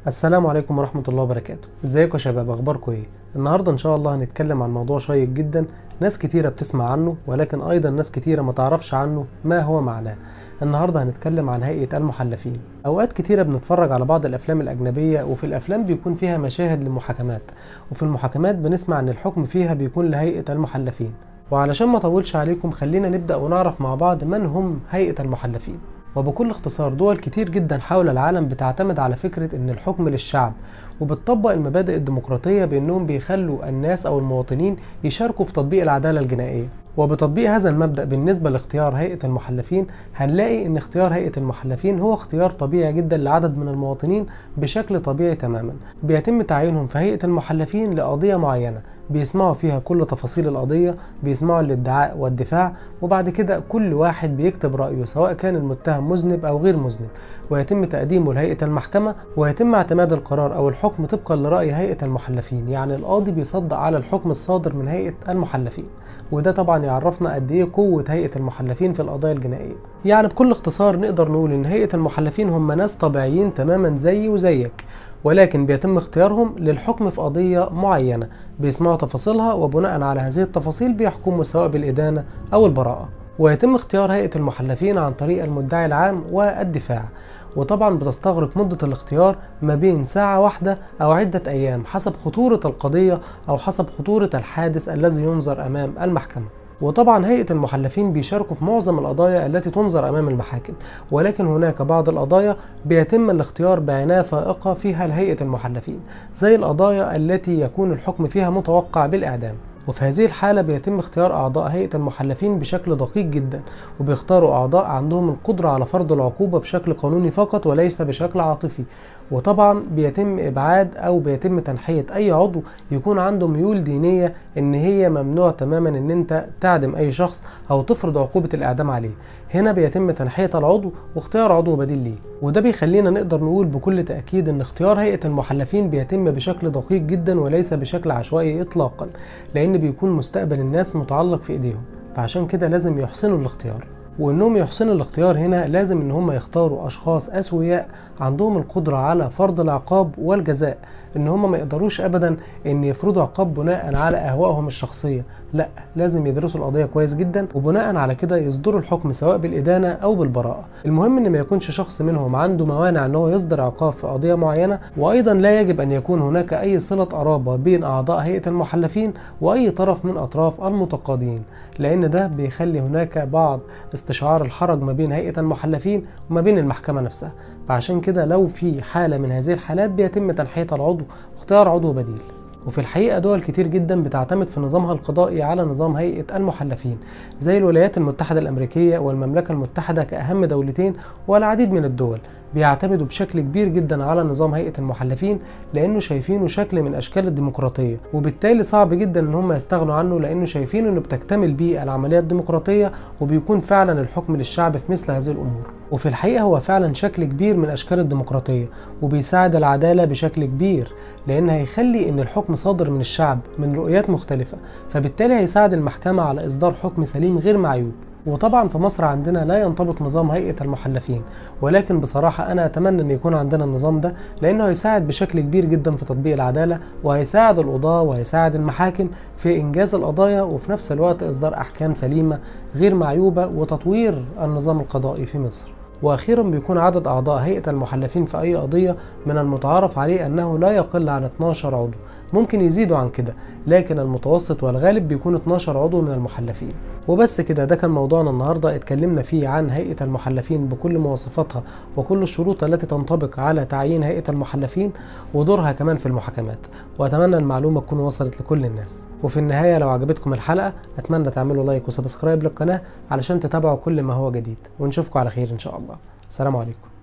السلام عليكم ورحمة الله وبركاته ازيكم يا شباب اخباركم ايه النهاردة ان شاء الله هنتكلم عن موضوع شيق جدا ناس كتيرة بتسمع عنه ولكن ايضا ناس كتيرة ما تعرفش عنه ما هو معناه النهاردة هنتكلم عن هيئة المحلفين اوقات كتيرة بنتفرج على بعض الافلام الاجنبية وفي الافلام بيكون فيها مشاهد للمحاكمات وفي المحاكمات بنسمع ان الحكم فيها بيكون لهيئة المحلفين وعلشان ما اطولش عليكم خلينا نبدأ ونعرف مع بعض من هم هيئة المحلفين وبكل اختصار دول كتير جدا حول العالم بتعتمد على فكرة ان الحكم للشعب وبتطبق المبادئ الديمقراطية بانهم بيخلوا الناس او المواطنين يشاركوا في تطبيق العدالة الجنائية وبتطبيق هذا المبدأ بالنسبة لاختيار هيئة المحلفين هنلاقي ان اختيار هيئة المحلفين هو اختيار طبيعي جدا لعدد من المواطنين بشكل طبيعي تماما بيتم تعيينهم في هيئة المحلفين لقضية معينة بيسمعوا فيها كل تفاصيل القضية بيسمعوا الادعاء والدفاع وبعد كده كل واحد بيكتب رأيه سواء كان المتهم مذنب أو غير مذنب ويتم تقديمه لهيئة المحكمة ويتم اعتماد القرار أو الحكم طبقا لرأي هيئة المحلفين يعني القاضي بيصدق على الحكم الصادر من هيئة المحلفين وده طبعا يعرفنا قد ايه قوة هيئة المحلفين في القضايا الجنائية يعني بكل اختصار نقدر نقول ان هيئة المحلفين هم ناس طبيعيين تماما زيي وزيك ولكن بيتم اختيارهم للحكم في قضية معينة بيسمعوا تفاصيلها وبناء على هذه التفاصيل بيحكموا سواء بالإدانة أو البراءة ويتم اختيار هيئة المحلفين عن طريق المدعي العام والدفاع وطبعا بتستغرق مدة الاختيار ما بين ساعة واحدة أو عدة أيام حسب خطورة القضية أو حسب خطورة الحادث الذي ينظر أمام المحكمة وطبعا هيئة المحلفين بيشاركوا في معظم القضايا التي تنظر أمام المحاكم ولكن هناك بعض القضايا بيتم الاختيار بعناية فائقة فيها لهيئة المحلفين زي القضايا التي يكون الحكم فيها متوقع بالإعدام وفي هذه الحالة بيتم اختيار أعضاء هيئة المحلفين بشكل دقيق جدا وبيختاروا أعضاء عندهم القدرة على فرض العقوبة بشكل قانوني فقط وليس بشكل عاطفي وطبعا بيتم إبعاد أو بيتم تنحية أي عضو يكون عنده ميول دينية إن هي ممنوع تماما إن أنت تعدم أي شخص أو تفرض عقوبة الإعدام عليه هنا بيتم تنحية العضو واختيار عضو بديل ليه وده بيخلينا نقدر نقول بكل تأكيد إن اختيار هيئة المحلفين بيتم بشكل دقيق جدا وليس بشكل عشوائي إطلاقا لأن بيكون مستقبل الناس متعلق في إيديهم فعشان كده لازم يحسنوا الاختيار وانهم يحسنوا الاختيار هنا لازم ان هم يختاروا اشخاص اسوياء عندهم القدرة على فرض العقاب والجزاء ان هم ما يقدروش ابدا ان يفرضوا عقاب بناء على اهوائهم الشخصية لا لازم يدرسوا القضية كويس جدا وبناء على كده يصدروا الحكم سواء بالادانة او بالبراءة المهم ان ما يكونش شخص منهم عنده موانع ان هو يصدر عقاب في قضية معينة وايضا لا يجب ان يكون هناك اي صلة قرابة بين اعضاء هيئة المحلفين واي طرف من اطراف المتقاضين لان ده بيخلي هناك بعض استشعار الحرج ما بين هيئة المحلفين وما بين المحكمة نفسها فعشان كده لو في حالة من هذه الحالات بيتم تنحية العضو واختيار عضو بديل وفي الحقيقة دول كتير جدا بتعتمد في نظامها القضائي على نظام هيئة المحلفين زي الولايات المتحدة الأمريكية والمملكة المتحدة كأهم دولتين والعديد من الدول بيعتمدوا بشكل كبير جدا على نظام هيئة المحلفين لأنه شايفينه شكل من أشكال الديمقراطية وبالتالي صعب جدا إن هم يستغنوا عنه لأنه شايفين إنه بتكتمل بيه العملية الديمقراطية وبيكون فعلا الحكم للشعب في مثل هذه الأمور وفي الحقيقة هو فعلا شكل كبير من أشكال الديمقراطية وبيساعد العدالة بشكل كبير لأن هيخلي إن الحكم صادر من الشعب من رؤيات مختلفة فبالتالي هيساعد المحكمة على إصدار حكم سليم غير معيوب وطبعا في مصر عندنا لا ينطبق نظام هيئة المحلفين ولكن بصراحة أنا أتمنى أن يكون عندنا النظام ده لأنه هيساعد بشكل كبير جدا في تطبيق العدالة وهيساعد القضاة وهيساعد المحاكم في إنجاز القضايا وفي نفس الوقت إصدار أحكام سليمة غير معيوبة وتطوير النظام القضائي في مصر واخيرا بيكون عدد اعضاء هيئه المحلفين في اي قضيه من المتعارف عليه انه لا يقل عن 12 عضو ممكن يزيدوا عن كده لكن المتوسط والغالب بيكون 12 عضو من المحلفين وبس كده ده كان موضوعنا النهارده اتكلمنا فيه عن هيئه المحلفين بكل مواصفاتها وكل الشروط التي تنطبق على تعيين هيئه المحلفين ودورها كمان في المحاكمات واتمنى المعلومه تكون وصلت لكل الناس وفي النهايه لو عجبتكم الحلقه اتمنى تعملوا لايك وسبسكرايب للقناه علشان تتابعوا كل ما هو جديد ونشوفكم على خير ان شاء الله السلام عليكم